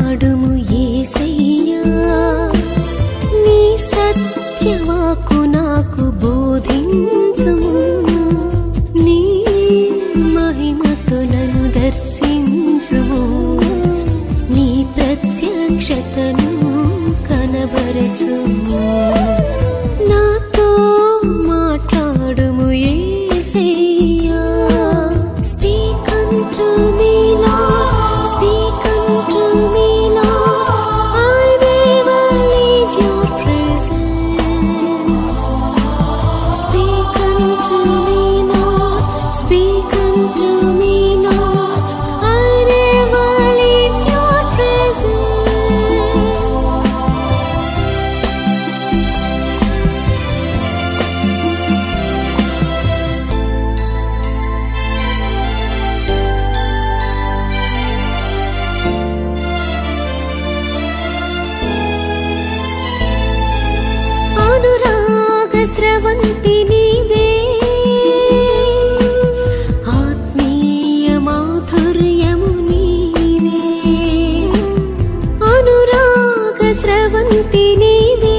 మాట్లాడుము యేసయ్యా నీ సత్యవాకు నాకు బోధించుము నీ మహిమతో నన్ను దర్శించుము నీ ప్రత్యక్షతను కనబరచుము నాతో మాట్లాడుము యేసయ్యా Speak unto me, Lord. Speak unto me, Lord. I never leave your presence. Speak unto me, Lord. Speak unto me, Lord. I never leave your presence. అనురాగ స్రవంతి నీవే ఆత్మీయ మాధుర్యము నీవే అనురాగ స్రవంతి నీవే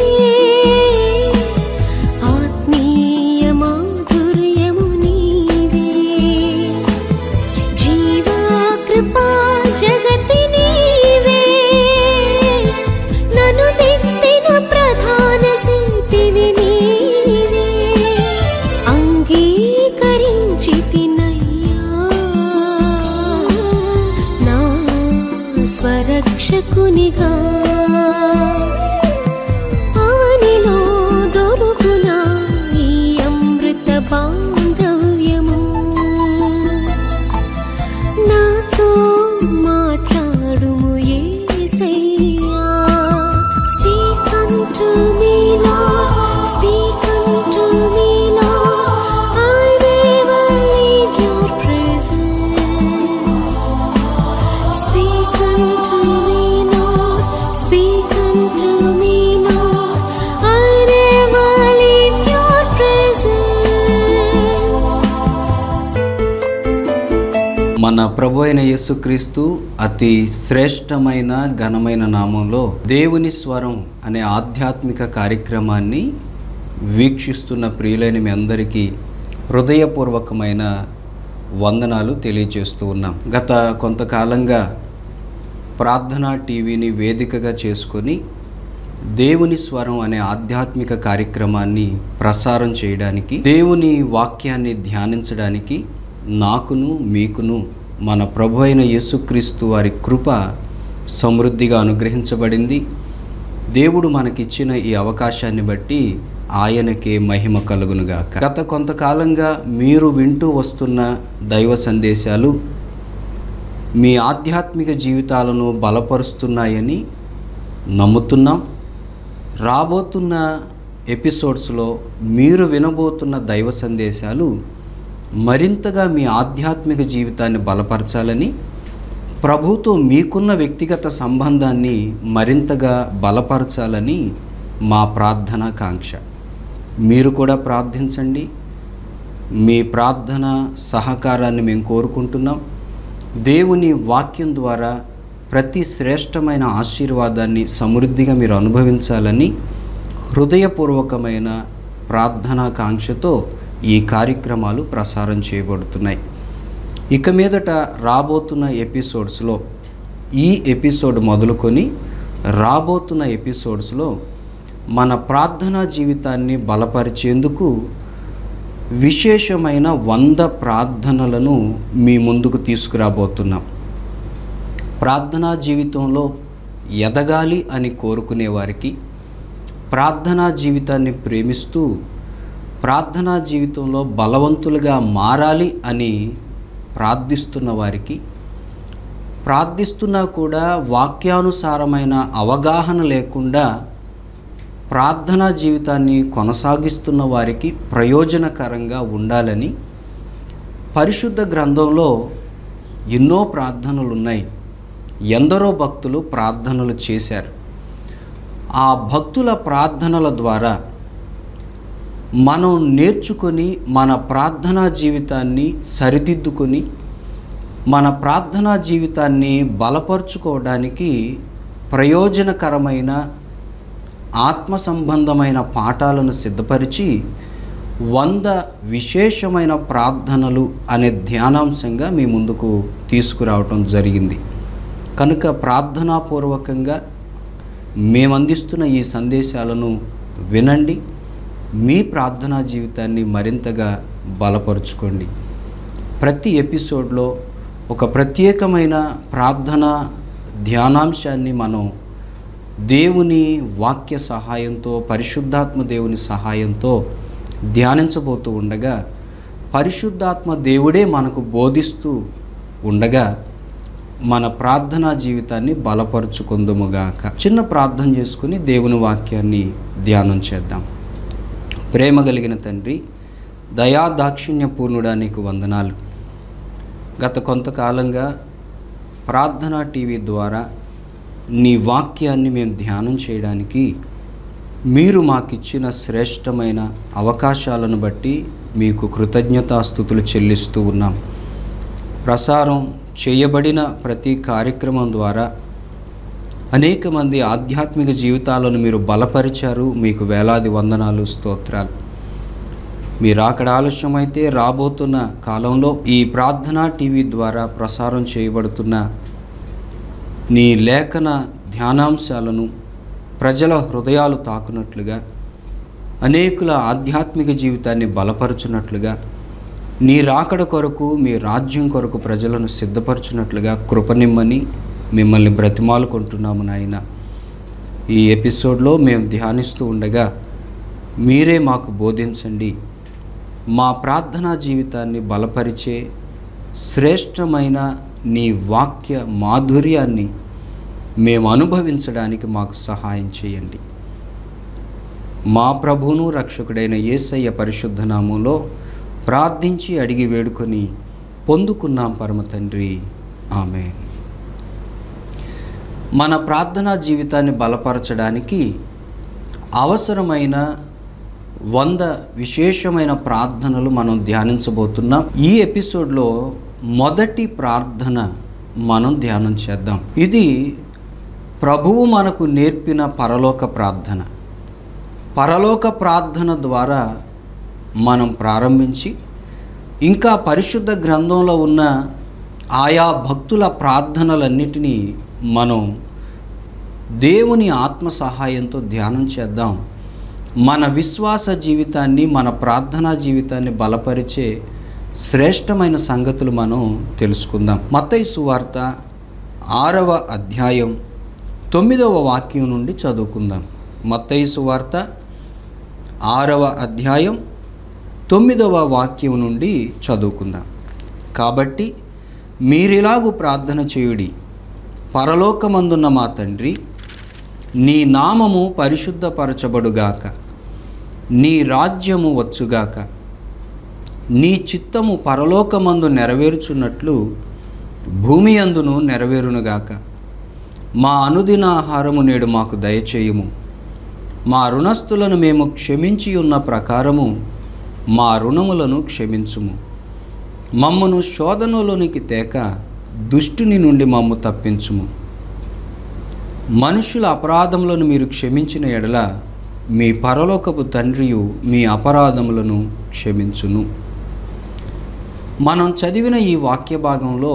ఆత్మీయ మాధుర్యము నీవే జీవా కృపా జగతి నీవే నన్ను దిద్దిన ప్రధాన శిల్పివి నీవే అంగీకరించి తినయ్యా నా స్వరక్షకునిగా అవనిలో దొరుకునా ఈ అమృత బాంధవ్యము నాతో మాట్లాడుము Yesayya speak unto me Lord speak unto me Lord I never leave your presence speak unto me Lord speak unto me Lord I never leave your presence మన ప్రభు అయిన యేసుక్రీస్తు అతి శ్రేష్టమైన ఘనమైన నామంలో దేవుని స్వరం అనే ఆధ్యాత్మిక కార్యక్రమాన్ని వీక్షిస్తున్న ప్రియులైన మీ అందరికీ హృదయపూర్వకమైన వందనాలు తెలియజేస్తూ ఉన్నాం గత కొంతకాలంగా ప్రార్థనా టీవీని వేదికగా చేసుకొని దేవుని స్వరం అనే ఆధ్యాత్మిక కార్యక్రమాన్ని ప్రసారం చేయడానికి దేవుని వాక్యాన్ని ధ్యానించడానికి నాకును మీకును మన ప్రభు అయిన యేసుక్రీస్తు వారి కృప సమృద్ధిగా అనుగ్రహించబడింది దేవుడు మనకిచ్చిన ఈ అవకాశాన్ని బట్టి ఆయనకే మహిమ కలుగునుగాక గత కొంతకాలంగా మీరు వింటూ వస్తున్న దైవ సందేశాలు మీ ఆధ్యాత్మిక జీవితాలను బలపరుస్తున్నాయని నమ్ముతున్నాం రాబోతున్న ఎపిసోడ్స్లో మీరు వినబోతున్న దైవ సందేశాలు మరింతగా మీ ఆధ్యాత్మిక జీవితాన్ని బలపరచాలని ప్రభుతో మీకున్న వ్యక్తిగత సంబంధాన్ని మరింతగా బలపరచాలని మా ప్రార్థన కాంక్ష మీరు కూడా ప్రార్థించండి మీ ప్రార్థన సహకారాన్ని మేము కోరుకుంటున్నాం దేవుని వాక్యం ద్వారా ప్రతి శ్రేష్టమైన ఆశీర్వాదాన్ని సమృద్ధిగా మీరు అనుభవించాలని హృదయపూర్వకమైన ప్రార్థనాకాంక్షతో ఈ కార్యక్రమాలు ప్రసారం చేయబడుతున్నాయి ఇక మీదట రాబోతున్న ఎపిసోడ్స్లో ఈ ఎపిసోడ్ మొదలుకొని రాబోతున్న ఎపిసోడ్స్లో మన ప్రార్థనా జీవితాన్ని బలపరిచేందుకు విశేషమైన వంద ప్రార్థనలను మీ ముందుకు తీసుకురాబోతున్నాం ప్రార్థనా జీవితంలో ఎదగాలి అని కోరుకునే వారికి ప్రార్థనా జీవితాన్ని ప్రేమిస్తూ ప్రార్థనా జీవితంలో బలవంతులుగా మారాలి అని ప్రార్థిస్తున్న వారికి ప్రార్థిస్తున్నా కూడా వాక్యానుసారమైన అవగాహన లేకుండా ప్రార్థనా జీవితాన్ని కొనసాగిస్తున్న వారికి ప్రయోజనకరంగా ఉండాలని పరిశుద్ధ గ్రంథంలో ఎన్నో ప్రార్థనలు ఉన్నాయి ఎందరో భక్తులు ప్రార్థనలు చేశారు ఆ భక్తుల ప్రార్థనల ద్వారా మనం నేర్చుకొని మన ప్రార్థనా జీవితాన్ని సరిదిద్దుకొని మన ప్రార్థనా జీవితాన్ని బలపరుచుకోవడానికి ప్రయోజనకరమైన ఆత్మ సంబంధమైన పాఠాలను సిద్ధపరిచి వంద విశేషమైన ప్రార్థనలు అనే ధ్యానాంశంగా మీ ముందుకు తీసుకురావటం జరిగింది కనుక ప్రార్థనాపూర్వకంగా మేమందిస్తున్న ఈ సందేశాలను వినండి మీ ప్రార్థనా జీవితాన్ని మరింతగా బలపరుచుకోండి ప్రతి ఎపిసోడ్లో ఒక ప్రత్యేకమైన ప్రార్థన ధ్యానాంశాన్ని మనం దేవుని వాక్య సహాయంతో పరిశుద్ధాత్మ దేవుని సహాయంతో ధ్యానించబోతూ ఉండగా పరిశుద్ధాత్మ దేవుడే మనకు బోధిస్తూ ఉండగా మన ప్రార్థనా జీవితాన్ని బలపరుచుకుందుముగాక చిన్న ప్రార్థన చేసుకుని దేవుని వాక్యాన్ని ధ్యానం చేద్దాం ప్రేమ కలిగిన తండ్రి దయా దాక్షిణ్యపూర్ణుడా నీకు వందనాలు గత కొంతకాలంగా ప్రార్థనా టీవీ ద్వారా నీ వాక్యాన్ని మేము ధ్యానం చేయడానికి మీరు మాకిచ్చిన శ్రేష్టమైన అవకాశాలను బట్టి మీకు కృతజ్ఞతాస్థుతులు చెల్లిస్తూ ఉన్నాం ప్రసారం చేయబడిన ప్రతి కార్యక్రమం ద్వారా అనేక మంది ఆధ్యాత్మిక జీవితాలను మీరు బలపరిచారు మీకు వేలాది వందనాలు స్తోత్రాలు మీరు అక్కడ ఆలస్యమైతే రాబోతున్న కాలంలో ఈ ప్రార్థనా టీవీ ద్వారా ప్రసారం చేయబడుతున్న నీ లేఖన ధ్యానాంశాలను ప్రజల హృదయాలు తాకునట్లుగా అనేకుల ఆధ్యాత్మిక జీవితాన్ని బలపరుచున్నట్లుగా నీ రాకడ కొరకు మీ రాజ్యం కొరకు ప్రజలను సిద్ధపరచున్నట్లుగా కృపనిమ్మని మిమ్మల్ని బ్రతిమాలుకుంటున్నాము నాయన ఈ ఎపిసోడ్లో మేము ధ్యానిస్తూ ఉండగా మీరే మాకు బోధించండి మా ప్రార్థనా జీవితాన్ని బలపరిచే శ్రేష్టమైన నీ వాక్య మాధుర్యాన్ని మేము అనుభవించడానికి మాకు సహాయం చేయండి మా ప్రభువును రక్షకుడైన యేసయ్య పరిశుద్ధ నామంలో ప్రార్థించి అడిగి వేడుకొని పొందుకున్నాం పరమ తండ్రి ఆమె మన ప్రార్థనా జీవితాన్ని బలపరచడానికి అవసరమైన వంద విశేషమైన ప్రార్థనలు మనం ధ్యానించబోతున్నాం ఈ ఎపిసోడ్లో మొదటి ప్రార్థన మనం ధ్యానం చేద్దాం ఇది ప్రభువు మనకు నేర్పిన పరలోక ప్రార్థన పరలోక ప్రార్థన ద్వారా మనం ప్రారంభించి ఇంకా పరిశుద్ధ గ్రంథంలో ఉన్న ఆయా భక్తుల ప్రార్థనలన్నిటినీ మనం దేవుని ఆత్మ సహాయంతో ధ్యానం చేద్దాం మన విశ్వాస జీవితాన్ని మన ప్రార్థనా జీవితాన్ని బలపరిచే శ్రేష్టమైన సంగతులు మనం తెలుసుకుందాం మత్తయి సువార్త ఆరవ అధ్యాయం తొమ్మిదవ వాక్యం నుండి చదువుకుందాం మత్తయి సువార్త ఆరవ అధ్యాయం తొమ్మిదవ వాక్యం నుండి చదువుకుందాం కాబట్టి మీరిలాగు ప్రార్థన చేయుడి పరలోకమందున్న మా తండ్రి నీ నామము పరిశుద్ధపరచబడుగాక నీ రాజ్యము వచ్చుగాక నీ చిత్తము పరలోకమందు నెరవేర్చున్నట్లు భూమి అందును నెరవేరునుగాక మా అనుదిన ఆహారము నేడు మాకు దయచేయుము మా రుణస్థులను మేము క్షమించి ఉన్న ప్రకారము మా రుణములను క్షమించుము మమ్మను శోధనలోనికి తేక దుష్టుని నుండి మమ్ము తప్పించుము మనుషుల అపరాధములను మీరు క్షమించిన ఎడల మీ పరలోకపు తండ్రియు మీ అపరాధములను క్షమించును మనం చదివిన ఈ వాక్య భాగంలో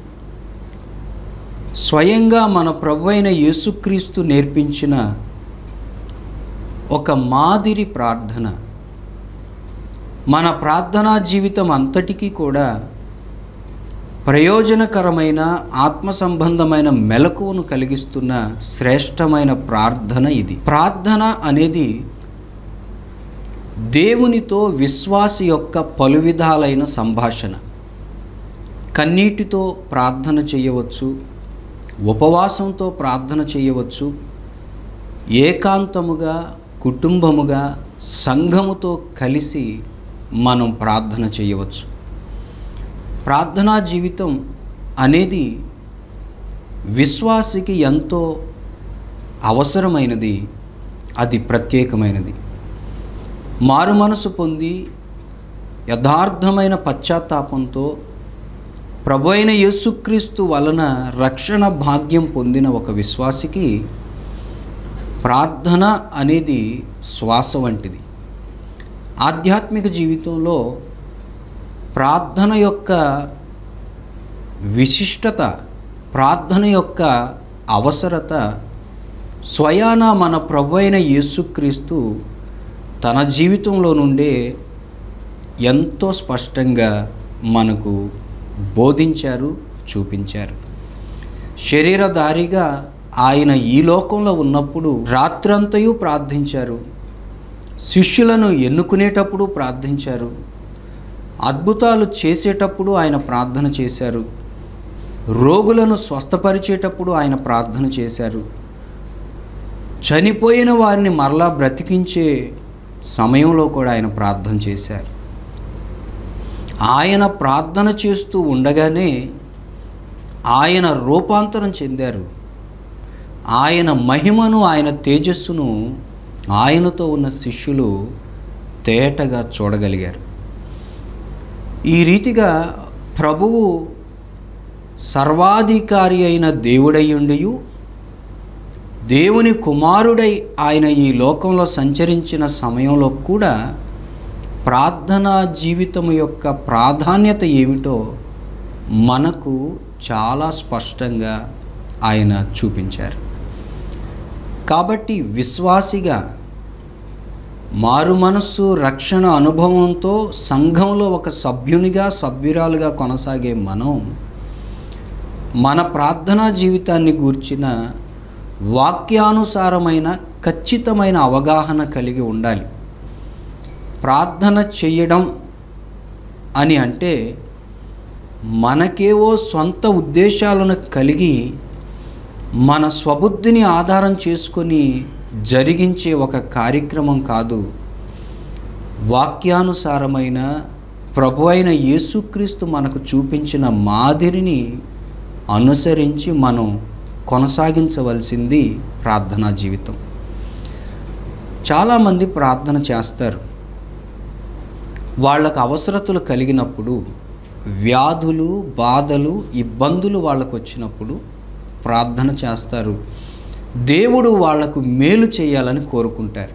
స్వయంగా మన ప్రభు అయిన యేసుక్రీస్తు నేర్పించిన ఒక మాదిరి ప్రార్థన మన ప్రార్థనా జీవితం అంతటికీ కూడా ప్రయోజనకరమైన ఆత్మ సంబంధమైన మెలకువను కలిగిస్తున్న శ్రేష్టమైన ప్రార్థన ఇది ప్రార్థన అనేది దేవునితో విశ్వాసి యొక్క పలు విధాలైన సంభాషణ కన్నీటితో ప్రార్థన చేయవచ్చు ఉపవాసంతో ప్రార్థన చేయవచ్చు ఏకాంతముగా కుటుంబముగా సంఘముతో కలిసి మనం ప్రార్థన చేయవచ్చు ప్రార్థనా జీవితం అనేది విశ్వాసికి ఎంతో అవసరమైనది అది ప్రత్యేకమైనది మారు మనసు పొంది యథార్థమైన పశ్చాత్తాపంతో ప్రభు అయిన యేసుక్రీస్తు వలన రక్షణ భాగ్యం పొందిన ఒక విశ్వాసికి ప్రార్థన అనేది శ్వాస వంటిది ఆధ్యాత్మిక జీవితంలో ప్రార్థన యొక్క విశిష్టత ప్రార్థన యొక్క అవసరత స్వయాన మన ప్రభు అయిన యేసుక్రీస్తు తన జీవితంలో నుండే ఎంతో స్పష్టంగా మనకు బోధించారు చూపించారు శరీరధారిగా ఆయన ఈ లోకంలో ఉన్నప్పుడు రాత్రంతయు ప్రార్థించారు శిష్యులను ఎన్నుకునేటప్పుడు ప్రార్థించారు అద్భుతాలు చేసేటప్పుడు ఆయన ప్రార్థన చేశారు రోగులను స్వస్థపరిచేటప్పుడు ఆయన ప్రార్థన చేశారు చనిపోయిన వారిని మరలా బ్రతికించే సమయంలో కూడా ఆయన ప్రార్థన చేశారు ఆయన ప్రార్థన చేస్తూ ఉండగానే ఆయన రూపాంతరం చెందారు ఆయన మహిమను ఆయన తేజస్సును ఆయనతో ఉన్న శిష్యులు తేటగా చూడగలిగారు ఈ రీతిగా ప్రభువు సర్వాధికారి అయిన దేవుడయ్యుండియు దేవుని కుమారుడై ఆయన ఈ లోకంలో సంచరించిన సమయంలో కూడా ప్రార్థనా జీవితం యొక్క ప్రాధాన్యత ఏమిటో మనకు చాలా స్పష్టంగా ఆయన చూపించారు కాబట్టి విశ్వాసిగా మారు మనస్సు రక్షణ అనుభవంతో సంఘంలో ఒక సభ్యునిగా సభ్యురాలుగా కొనసాగే మనం మన ప్రార్థనా జీవితాన్ని గూర్చిన వాక్యానుసారమైన ఖచ్చితమైన అవగాహన కలిగి ఉండాలి ప్రార్థన చేయడం అని అంటే మనకేవో సొంత ఉద్దేశాలను కలిగి మన స్వబుద్ధిని ఆధారం చేసుకొని జరిగించే ఒక కార్యక్రమం కాదు వాక్యానుసారమైన ప్రభు అయిన యేసుక్రీస్తు మనకు చూపించిన మాదిరిని అనుసరించి మనం కొనసాగించవలసింది ప్రార్థనా జీవితం చాలామంది ప్రార్థన చేస్తారు వాళ్ళకు అవసరతలు కలిగినప్పుడు వ్యాధులు బాధలు ఇబ్బందులు వాళ్ళకు వచ్చినప్పుడు ప్రార్థన చేస్తారు దేవుడు వాళ్లకు మేలు చేయాలని కోరుకుంటారు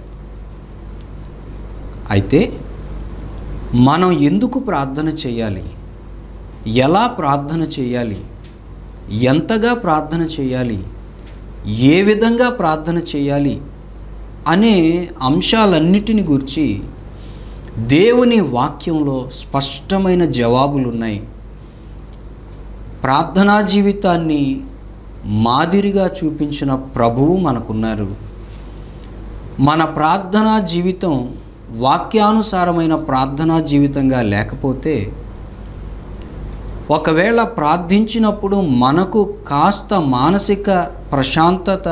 అయితే మనం ఎందుకు ప్రార్థన చేయాలి ఎలా ప్రార్థన చేయాలి ఎంతగా ప్రార్థన చేయాలి ఏ విధంగా ప్రార్థన చేయాలి అనే అంశాలన్నిటిని గురించి దేవుని వాక్యంలో స్పష్టమైన జవాబులు ఉన్నాయి ప్రార్థనా జీవితాన్ని మాదిరిగా చూపించిన ప్రభువు మనకున్నారు మన ప్రార్థనా జీవితం వాక్యానుసారమైన ప్రార్థనా జీవితంగా లేకపోతే ఒకవేళ ప్రార్థించినప్పుడు మనకు కాస్త మానసిక ప్రశాంతత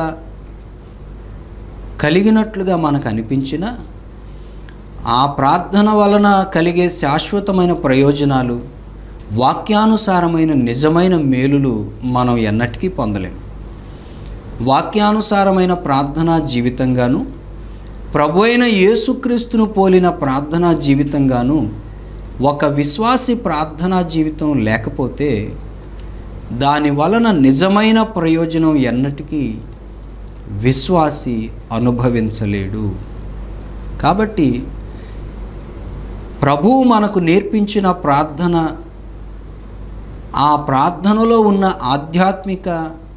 కలిగినట్లుగా మనకు అనిపించిన ఆ ప్రార్థన వలన కలిగే శాశ్వతమైన ప్రయోజనాలు వాక్యానుసారమైన నిజమైన మేలులు మనం ఎన్నటికీ పొందలేం వాక్యానుసారమైన ప్రార్థనా జీవితంగాను ప్రభు అయిన యేసుక్రీస్తును పోలిన ప్రార్థనా జీవితంగాను ఒక విశ్వాసి ప్రార్థనా జీవితం లేకపోతే దాని వలన నిజమైన ప్రయోజనం ఎన్నటికీ విశ్వాసి అనుభవించలేడు కాబట్టి ప్రభువు మనకు నేర్పించిన ప్రార్థన ఆ ప్రార్థనలో ఉన్న ఆధ్యాత్మిక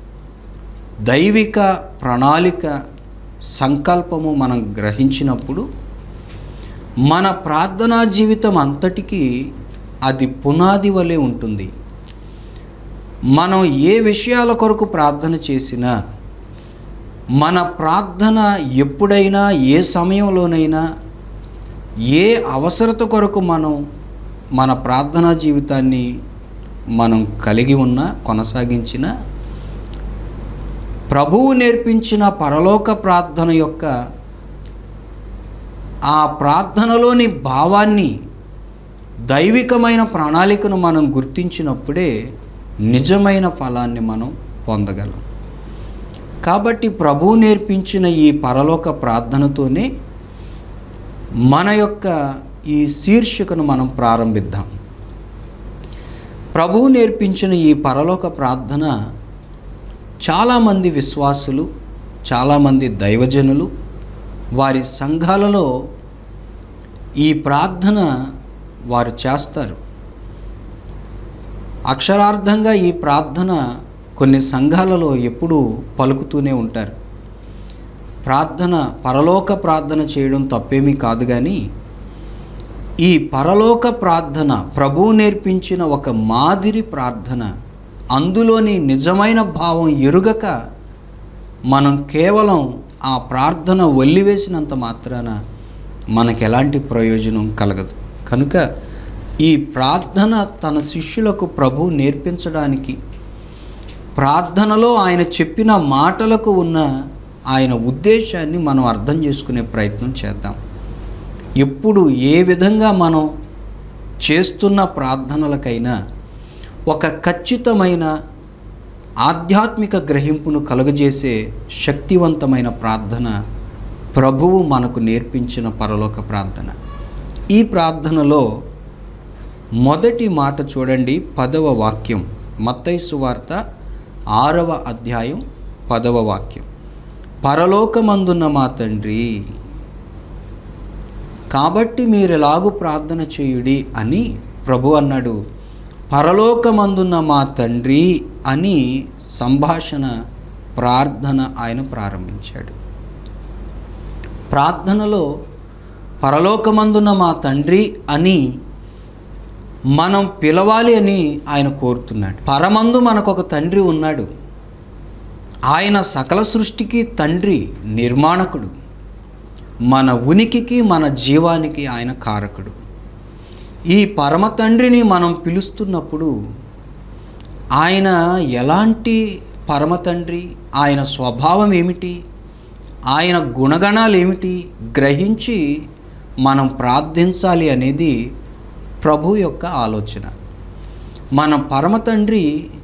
దైవిక ప్రణాళిక సంకల్పము మనం గ్రహించినప్పుడు మన ప్రార్థనా జీవితం అంతటికీ అది పునాది వలె ఉంటుంది మనం ఏ విషయాల కొరకు ప్రార్థన చేసినా మన ప్రార్థన ఎప్పుడైనా ఏ సమయంలోనైనా ఏ అవసరత కొరకు మనం మన ప్రార్థనా జీవితాన్ని మనం కలిగి ఉన్న కొనసాగించిన ప్రభువు నేర్పించిన పరలోక ప్రార్థన యొక్క ఆ ప్రార్థనలోని భావాన్ని దైవికమైన ప్రణాళికను మనం గుర్తించినప్పుడే నిజమైన ఫలాన్ని మనం పొందగలం కాబట్టి ప్రభువు నేర్పించిన ఈ పరలోక ప్రార్థనతోనే మన యొక్క ఈ శీర్షికను మనం ప్రారంభిద్దాం ప్రభువు నేర్పించిన ఈ పరలోక ప్రార్థన చాలామంది విశ్వాసులు చాలామంది దైవజనులు వారి సంఘాలలో ఈ ప్రార్థన వారు చేస్తారు అక్షరార్థంగా ఈ ప్రార్థన కొన్ని సంఘాలలో ఎప్పుడూ పలుకుతూనే ఉంటారు ప్రార్థన పరలోక ప్రార్థన చేయడం తప్పేమీ కాదు కానీ ఈ పరలోక ప్రార్థన ప్రభువు నేర్పించిన ఒక మాదిరి ప్రార్థన అందులోని నిజమైన భావం ఎరుగక మనం కేవలం ఆ ప్రార్థన వల్లివేసినంత మాత్రాన మనకు ఎలాంటి ప్రయోజనం కలగదు కనుక ఈ ప్రార్థన తన శిష్యులకు ప్రభు నేర్పించడానికి ప్రార్థనలో ఆయన చెప్పిన మాటలకు ఉన్న ఆయన ఉద్దేశాన్ని మనం అర్థం చేసుకునే ప్రయత్నం చేద్దాం ఎప్పుడు ఏ విధంగా మనం చేస్తున్న ప్రార్థనలకైనా ఒక ఖచ్చితమైన ఆధ్యాత్మిక గ్రహింపును కలుగజేసే శక్తివంతమైన ప్రార్థన ప్రభువు మనకు నేర్పించిన పరలోక ప్రార్థన ఈ ప్రార్థనలో మొదటి మాట చూడండి పదవ వాక్యం మత్తైసు వార్త ఆరవ అధ్యాయం పదవ వాక్యం పరలోకమందున్న మా తండ్రి కాబట్టి మీరు ఎలాగూ ప్రార్థన చేయుడి అని ప్రభు అన్నాడు పరలోకమందున్న మా తండ్రి అని సంభాషణ ప్రార్థన ఆయన ప్రారంభించాడు ప్రార్థనలో పరలోకమందున్న మా తండ్రి అని మనం పిలవాలి అని ఆయన కోరుతున్నాడు పరమందు మనకు ఒక తండ్రి ఉన్నాడు ఆయన సకల సృష్టికి తండ్రి నిర్మాణకుడు మన ఉనికికి మన జీవానికి ఆయన కారకుడు ఈ పరమ తండ్రిని మనం పిలుస్తున్నప్పుడు ఆయన ఎలాంటి పరమ తండ్రి ఆయన స్వభావం ఏమిటి ఆయన గుణగణాలు ఏమిటి గ్రహించి మనం ప్రార్థించాలి అనేది ప్రభు యొక్క ఆలోచన మన పరమ తండ్రి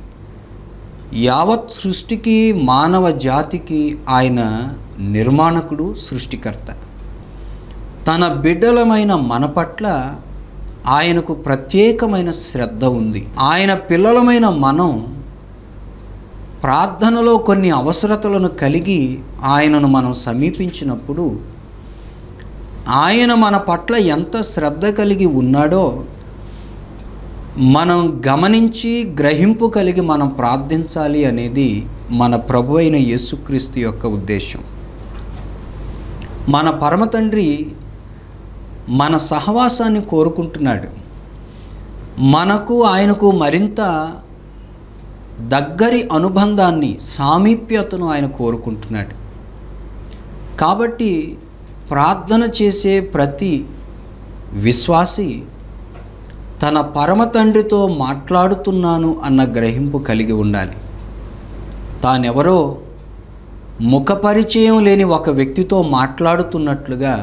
యావత్ సృష్టికి మానవ జాతికి ఆయన నిర్మాణకుడు సృష్టికర్త తన బిడ్డలమైన మన పట్ల ఆయనకు ప్రత్యేకమైన శ్రద్ధ ఉంది ఆయన పిల్లలమైన మనం ప్రార్థనలో కొన్ని అవసరతలను కలిగి ఆయనను మనం సమీపించినప్పుడు ఆయన మన పట్ల ఎంత శ్రద్ధ కలిగి ఉన్నాడో మనం గమనించి గ్రహింపు కలిగి మనం ప్రార్థించాలి అనేది మన ప్రభు అయిన యేసుక్రీస్తు యొక్క ఉద్దేశం మన పరమ తండ్రి మన సహవాసాన్ని కోరుకుంటున్నాడు మనకు ఆయనకు మరింత దగ్గరి అనుబంధాన్ని సామీప్యతను ఆయన కోరుకుంటున్నాడు కాబట్టి ప్రార్థన చేసే ప్రతి విశ్వాసి తన పరమ తండ్రితో మాట్లాడుతున్నాను అన్న గ్రహింపు కలిగి ఉండాలి తానెవరో ముఖపరిచయం లేని ఒక వ్యక్తితో మాట్లాడుతున్నట్లుగా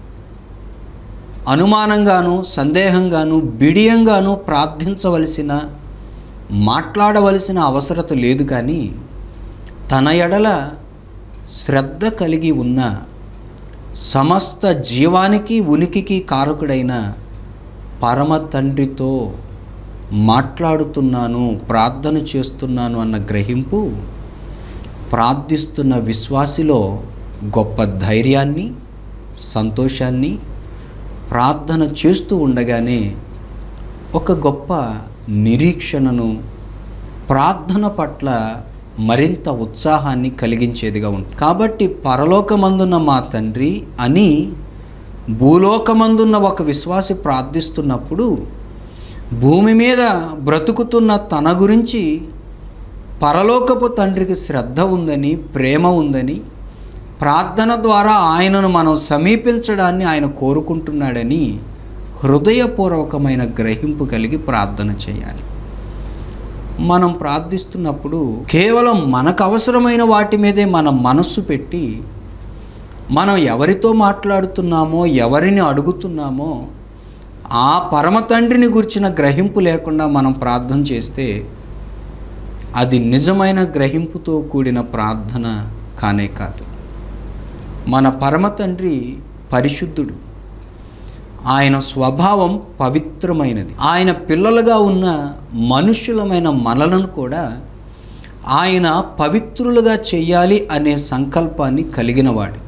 అనుమానంగాను సందేహంగాను బిడియంగాను ప్రార్థించవలసిన మాట్లాడవలసిన అవసరత లేదు కానీ తన ఎడల శ్రద్ధ కలిగి ఉన్న సమస్త జీవానికి ఉనికికి కారకుడైన పరమ తండ్రితో మాట్లాడుతున్నాను ప్రార్థన చేస్తున్నాను అన్న గ్రహింపు ప్రార్థిస్తున్న విశ్వాసిలో గొప్ప ధైర్యాన్ని సంతోషాన్ని ప్రార్థన చేస్తూ ఉండగానే ఒక గొప్ప నిరీక్షణను ప్రార్థన పట్ల మరింత ఉత్సాహాన్ని కలిగించేదిగా ఉంటుంది కాబట్టి పరలోకమందున్న మా తండ్రి అని భూలోకమందున్న ఒక విశ్వాసి ప్రార్థిస్తున్నప్పుడు భూమి మీద బ్రతుకుతున్న తన గురించి పరలోకపు తండ్రికి శ్రద్ధ ఉందని ప్రేమ ఉందని ప్రార్థన ద్వారా ఆయనను మనం సమీపించడాన్ని ఆయన కోరుకుంటున్నాడని హృదయపూర్వకమైన గ్రహింపు కలిగి ప్రార్థన చేయాలి మనం ప్రార్థిస్తున్నప్పుడు కేవలం మనకు అవసరమైన వాటి మీదే మన మనస్సు పెట్టి మనం ఎవరితో మాట్లాడుతున్నామో ఎవరిని అడుగుతున్నామో ఆ పరమ తండ్రిని గురించిన గ్రహింపు లేకుండా మనం ప్రార్థన చేస్తే అది నిజమైన గ్రహింపుతో కూడిన ప్రార్థన కానే కాదు మన పరమ తండ్రి పరిశుద్ధుడు ఆయన స్వభావం పవిత్రమైనది ఆయన పిల్లలుగా ఉన్న మనుషులమైన మనలను కూడా ఆయన పవిత్రులుగా చెయ్యాలి అనే సంకల్పాన్ని కలిగినవాడు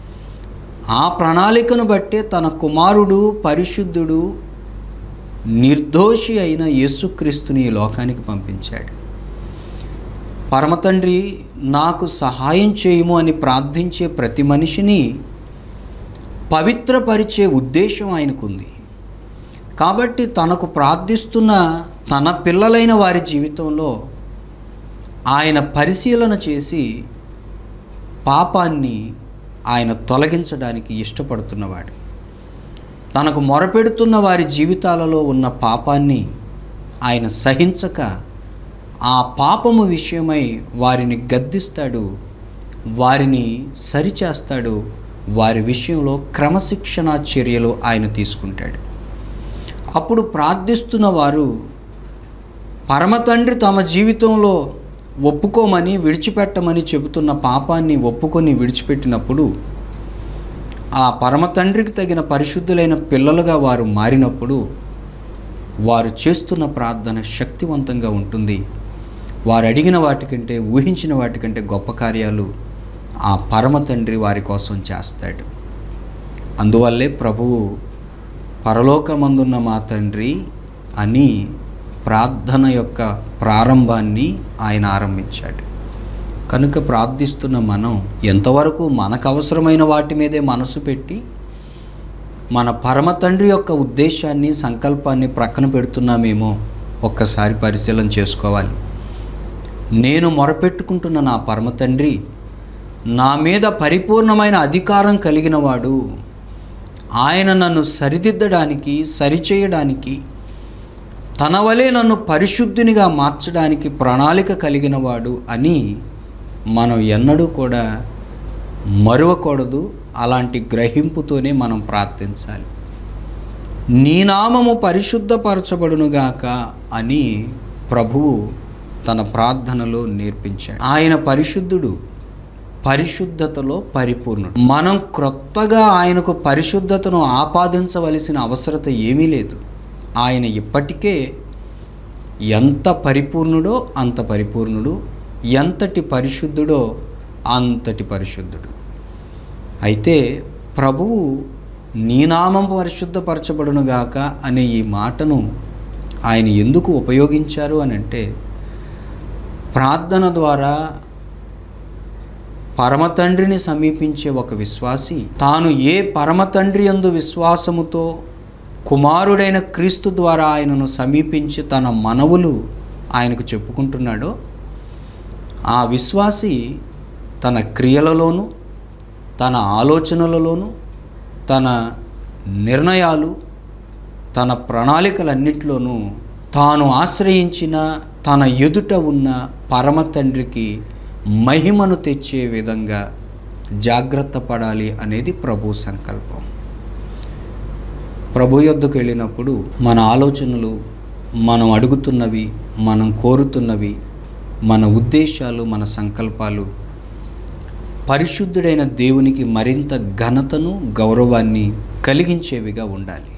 ఆ ప్రణాళికను బట్టే తన కుమారుడు పరిశుద్ధుడు నిర్దోషి అయిన యేసుక్రీస్తుని ఈ లోకానికి పంపించాడు పరమతండ్రి నాకు సహాయం చేయము అని ప్రార్థించే ప్రతి మనిషిని పవిత్రపరిచే ఉద్దేశం ఆయనకుంది కాబట్టి తనకు ప్రార్థిస్తున్న తన పిల్లలైన వారి జీవితంలో ఆయన పరిశీలన చేసి పాపాన్ని ఆయన తొలగించడానికి ఇష్టపడుతున్నవాడు తనకు మొరపెడుతున్న వారి జీవితాలలో ఉన్న పాపాన్ని ఆయన సహించక ఆ పాపము విషయమై వారిని గద్దిస్తాడు వారిని సరిచేస్తాడు వారి విషయంలో క్రమశిక్షణా చర్యలు ఆయన తీసుకుంటాడు అప్పుడు ప్రార్థిస్తున్న వారు పరమతండ్రి తమ జీవితంలో ఒప్పుకోమని విడిచిపెట్టమని చెబుతున్న పాపాన్ని ఒప్పుకొని విడిచిపెట్టినప్పుడు ఆ పరమతండ్రికి తగిన పరిశుద్ధులైన పిల్లలుగా వారు మారినప్పుడు వారు చేస్తున్న ప్రార్థన శక్తివంతంగా ఉంటుంది వారు అడిగిన వాటికంటే ఊహించిన వాటికంటే గొప్ప కార్యాలు ఆ పరమ తండ్రి వారి కోసం చేస్తాడు అందువల్లే ప్రభువు పరలోకమందున్న మా తండ్రి అని ప్రార్థన యొక్క ప్రారంభాన్ని ఆయన ఆరంభించాడు కనుక ప్రార్థిస్తున్న మనం ఎంతవరకు మనకు అవసరమైన వాటి మీదే మనసు పెట్టి మన పరమ తండ్రి యొక్క ఉద్దేశాన్ని సంకల్పాన్ని ప్రక్కన పెడుతున్నామేమో ఒక్కసారి పరిశీలన చేసుకోవాలి నేను మొరపెట్టుకుంటున్న నా పరమ తండ్రి నా మీద పరిపూర్ణమైన అధికారం కలిగిన వాడు ఆయన నన్ను సరిదిద్దడానికి సరిచేయడానికి తన వలె నన్ను పరిశుద్ధినిగా మార్చడానికి ప్రణాళిక కలిగిన వాడు అని మనం ఎన్నడూ కూడా మరువకూడదు అలాంటి గ్రహింపుతోనే మనం ప్రార్థించాలి నీ నామము పరిశుద్ధపరచబడునుగాక అని ప్రభువు తన ప్రార్థనలో నేర్పించాడు ఆయన పరిశుద్ధుడు పరిశుద్ధతలో పరిపూర్ణుడు మనం క్రొత్తగా ఆయనకు పరిశుద్ధతను ఆపాదించవలసిన అవసరత ఏమీ లేదు ఆయన ఇప్పటికే ఎంత పరిపూర్ణుడో అంత పరిపూర్ణుడు ఎంతటి పరిశుద్ధుడో అంతటి పరిశుద్ధుడు అయితే ప్రభువు నీ నామం పరిశుద్ధపరచబడునుగాక అనే ఈ మాటను ఆయన ఎందుకు ఉపయోగించారు అని అంటే ప్రార్థన ద్వారా పరమతండ్రిని సమీపించే ఒక విశ్వాసి తాను ఏ పరమతండ్రి యందు విశ్వాసముతో కుమారుడైన క్రీస్తు ద్వారా ఆయనను సమీపించి తన మనవులు ఆయనకు చెప్పుకుంటున్నాడో ఆ విశ్వాసి తన క్రియలలోనూ తన ఆలోచనలలోనూ తన నిర్ణయాలు తన ప్రణాళికలన్నిటిలోనూ తాను ఆశ్రయించిన తన ఎదుట ఉన్న పరమ తండ్రికి మహిమను తెచ్చే విధంగా జాగ్రత్త పడాలి అనేది ప్రభు సంకల్పం ప్రభు యొద్దకు వెళ్ళినప్పుడు మన ఆలోచనలు మనం అడుగుతున్నవి మనం కోరుతున్నవి మన ఉద్దేశాలు మన సంకల్పాలు పరిశుద్ధుడైన దేవునికి మరింత ఘనతను గౌరవాన్ని కలిగించేవిగా ఉండాలి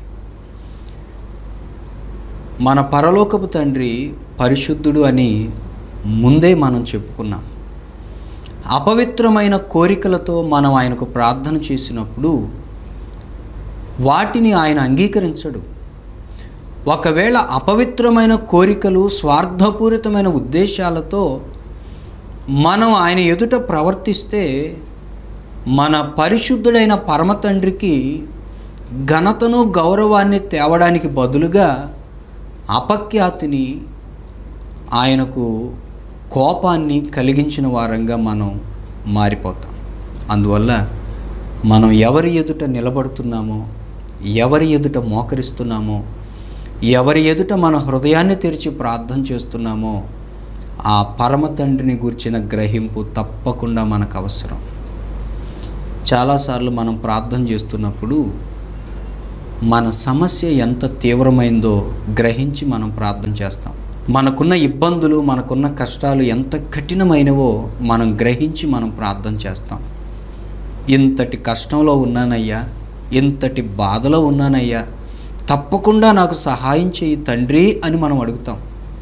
మన పరలోకపు తండ్రి పరిశుద్ధుడు అని ముందే మనం చెప్పుకున్నాం అపవిత్రమైన కోరికలతో మనం ఆయనకు ప్రార్థన చేసినప్పుడు వాటిని ఆయన అంగీకరించడు ఒకవేళ అపవిత్రమైన కోరికలు స్వార్థపూరితమైన ఉద్దేశాలతో మనం ఆయన ఎదుట ప్రవర్తిస్తే మన పరిశుద్ధుడైన పరమ తండ్రికి ఘనతను గౌరవాన్ని తేవడానికి బదులుగా అపఖ్యాతిని ఆయనకు కోపాన్ని కలిగించిన వారంగా మనం మారిపోతాం అందువల్ల మనం ఎవరి ఎదుట నిలబడుతున్నామో ఎవరి ఎదుట మోకరిస్తున్నామో ఎవరి ఎదుట మన హృదయాన్ని తెరిచి ప్రార్థన చేస్తున్నామో ఆ పరమ తండ్రిని గూర్చిన గ్రహింపు తప్పకుండా మనకు అవసరం చాలాసార్లు మనం ప్రార్థన చేస్తున్నప్పుడు మన సమస్య ఎంత తీవ్రమైందో గ్రహించి మనం ప్రార్థన చేస్తాం మనకున్న ఇబ్బందులు మనకున్న కష్టాలు ఎంత కఠినమైనవో మనం గ్రహించి మనం ప్రార్థన చేస్తాం ఇంతటి కష్టంలో ఉన్నానయ్యా ఇంతటి బాధలో ఉన్నానయ్యా తప్పకుండా నాకు సహాయం చేయి తండ్రి అని మనం అడుగుతాం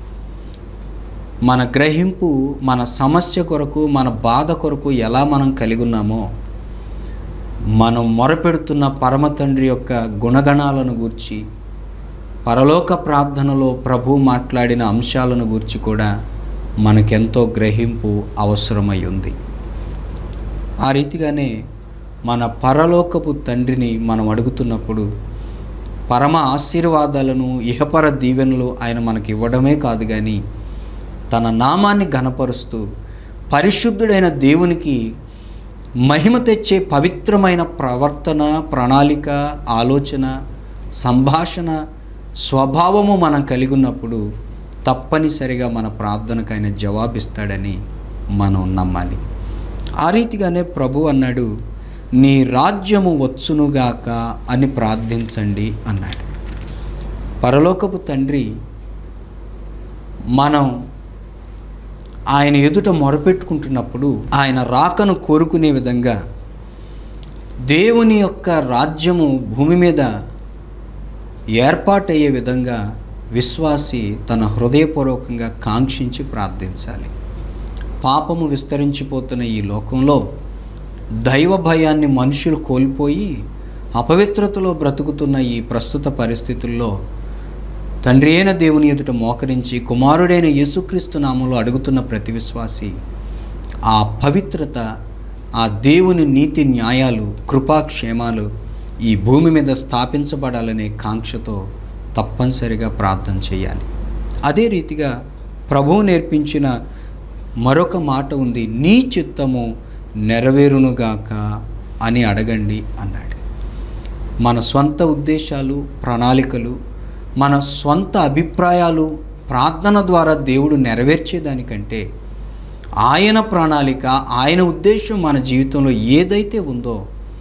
మన గ్రహింపు మన సమస్య కొరకు మన బాధ కొరకు ఎలా మనం కలిగి ఉన్నామో మనం మొరపెడుతున్న పరమ తండ్రి యొక్క గుణగణాలను గూర్చి పరలోక ప్రార్థనలో ప్రభు మాట్లాడిన అంశాలను గూర్చి కూడా మనకెంతో గ్రహింపు అవసరమై ఉంది ఆ రీతిగానే మన పరలోకపు తండ్రిని మనం అడుగుతున్నప్పుడు పరమ ఆశీర్వాదాలను ఇహపర దీవెనలు ఆయన మనకి ఇవ్వడమే కాదు కానీ తన నామాన్ని ఘనపరుస్తూ పరిశుద్ధుడైన దేవునికి మహిమ తెచ్చే పవిత్రమైన ప్రవర్తన ప్రణాళిక ఆలోచన సంభాషణ స్వభావము మనం కలిగి ఉన్నప్పుడు తప్పనిసరిగా మన ప్రార్థనకు ఆయన జవాబిస్తాడని మనం నమ్మాలి ఆ రీతిగానే ప్రభు అన్నాడు నీ రాజ్యము వచ్చునుగాక అని ప్రార్థించండి అన్నాడు పరలోకపు తండ్రి మనం ఆయన ఎదుట మొరపెట్టుకుంటున్నప్పుడు ఆయన రాకను కోరుకునే విధంగా దేవుని యొక్క రాజ్యము భూమి మీద ఏర్పాటయ్యే విధంగా విశ్వాసి తన హృదయపూర్వకంగా కాంక్షించి ప్రార్థించాలి పాపము విస్తరించిపోతున్న ఈ లోకంలో దైవ భయాన్ని మనుషులు కోల్పోయి అపవిత్రతలో బ్రతుకుతున్న ఈ ప్రస్తుత పరిస్థితుల్లో తండ్రి అయిన దేవుని ఎదుట మోకరించి కుమారుడైన యేసుక్రీస్తు నామంలో అడుగుతున్న ప్రతి విశ్వాసి ఆ పవిత్రత ఆ దేవుని నీతి న్యాయాలు కృపాక్షేమాలు ఈ భూమి మీద స్థాపించబడాలనే కాంక్షతో తప్పనిసరిగా ప్రార్థన చేయాలి అదే రీతిగా ప్రభువు నేర్పించిన మరొక మాట ఉంది నీ చిత్తము నెరవేరునుగాక అని అడగండి అన్నాడు మన స్వంత ఉద్దేశాలు ప్రణాళికలు మన స్వంత అభిప్రాయాలు ప్రార్థన ద్వారా దేవుడు నెరవేర్చేదానికంటే ఆయన ప్రణాళిక ఆయన ఉద్దేశం మన జీవితంలో ఏదైతే ఉందో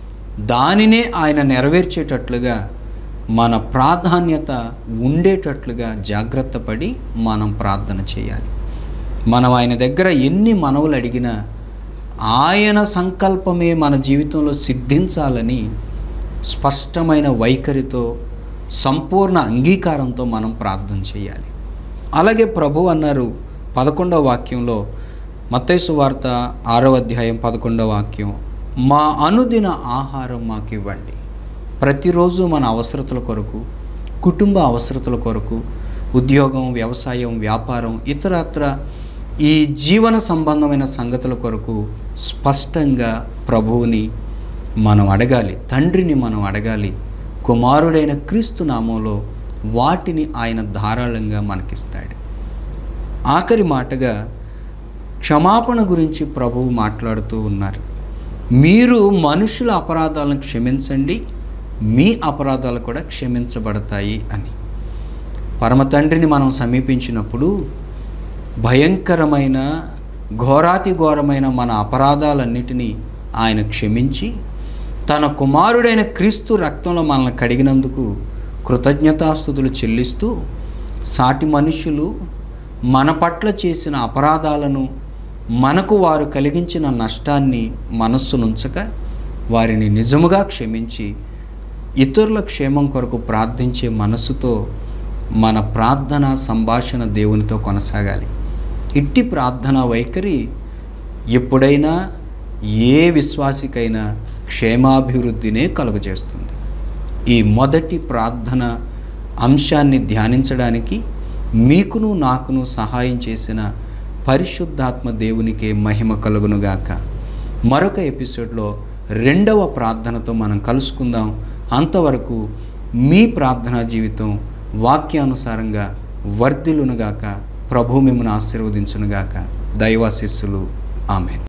దానినే ఆయన నెరవేర్చేటట్లుగా మన ప్రాధాన్యత ఉండేటట్లుగా జాగ్రత్త పడి మనం ప్రార్థన చేయాలి మనం ఆయన దగ్గర ఎన్ని మనవులు అడిగినా ఆయన సంకల్పమే మన జీవితంలో సిద్ధించాలని స్పష్టమైన వైఖరితో సంపూర్ణ అంగీకారంతో మనం ప్రార్థన చేయాలి అలాగే ప్రభు అన్నారు పదకొండవ వాక్యంలో మత్తైసు వార్త ఆరవ అధ్యాయం పదకొండవ వాక్యం మా అనుదిన ఆహారం మాకు ఇవ్వండి ప్రతిరోజు మన అవసరతల కొరకు కుటుంబ అవసరతల కొరకు ఉద్యోగం వ్యవసాయం వ్యాపారం ఇతరత్ర ఈ జీవన సంబంధమైన సంగతుల కొరకు స్పష్టంగా ప్రభువుని మనం అడగాలి తండ్రిని మనం అడగాలి కుమారుడైన క్రీస్తు నామంలో వాటిని ఆయన ధారాళంగా మనకిస్తాడు ఆఖరి మాటగా క్షమాపణ గురించి ప్రభువు మాట్లాడుతూ ఉన్నారు మీరు మనుషుల అపరాధాలను క్షమించండి మీ అపరాధాలు కూడా క్షమించబడతాయి అని పరమ తండ్రిని మనం సమీపించినప్పుడు భయంకరమైన ఘోరాతి ఘోరమైన మన అపరాధాలన్నిటినీ ఆయన క్షమించి తన కుమారుడైన క్రీస్తు రక్తంలో మనల్ని కడిగినందుకు కృతజ్ఞతాస్థుతులు చెల్లిస్తూ సాటి మనుషులు మన పట్ల చేసిన అపరాధాలను మనకు వారు కలిగించిన నష్టాన్ని మనస్సునుంచక వారిని నిజముగా క్షమించి ఇతరుల క్షేమం కొరకు ప్రార్థించే మనస్సుతో మన ప్రార్థన సంభాషణ దేవునితో కొనసాగాలి ఇట్టి ప్రార్థన వైఖరి ఎప్పుడైనా ఏ విశ్వాసికైనా క్షేమాభివృద్ధినే కలుగజేస్తుంది ఈ మొదటి ప్రార్థన అంశాన్ని ధ్యానించడానికి మీకును నాకును సహాయం చేసిన పరిశుద్ధాత్మ దేవునికే మహిమ కలుగునుగాక మరొక ఎపిసోడ్లో రెండవ ప్రార్థనతో మనం కలుసుకుందాం అంతవరకు మీ ప్రార్థనా జీవితం వాక్యానుసారంగా వర్ధిల్లునుగాక ప్రభు మిమ్మల్ని ఆశీర్వదించునుగాక దైవాశిస్సులు ఆమె